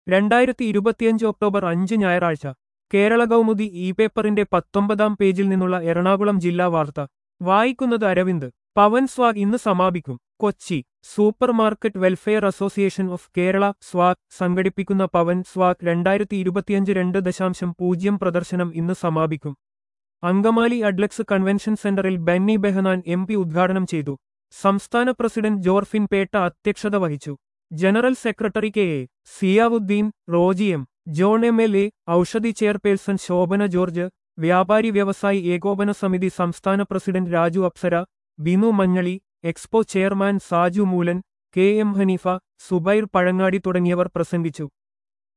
രണ്ടായിരത്തി ഇരുപത്തിയഞ്ച് ഒക്ടോബർ അഞ്ച് ഞായറാഴ്ച കേരള കൗമുദി ഇ പേപ്പറിന്റെ പത്തൊമ്പതാം പേജിൽ നിന്നുള്ള എറണാകുളം ജില്ലാ വാർത്ത വായിക്കുന്നത് അരവിന്ദ് പവൻ സ്വാഗ് ഇന്ന് സമാപിക്കും Kochi super market welfare association of Kerala swag സംഘടിപ്പിക്കുന്ന പവൻ സ്വാഗ് രണ്ടായിരത്തി ഇരുപത്തിയഞ്ച് രണ്ട് ദശാംശം പൂജ്യം പ്രദർശനം ഇന്ന് സമാപിക്കും അങ്കമാലി അഡ്ലക്സ് കൺവെൻഷൻ സെന്ററിൽ ബെന്നി ബെഹനാൻ എം പി ഉദ്ഘാടനം ചെയ്തു സംസ്ഥാന പ്രസിഡന്റ് ജോർഫിൻ പേട്ട അധ്യക്ഷത വഹിച്ചു general secretary K A Ziyauddin Roji M John M L A Aushadhi chairperson Shobhana George വ്യാപാരി വ്യവസായി ഏകോപന സമിതി സംസ്ഥാന president Raju Apsara Binu Manjali expo chairman Saju Moolan K M Haneefa Zubair Pazhangadi തുടങ്ങിയവർ പ്രസംഗിച്ചു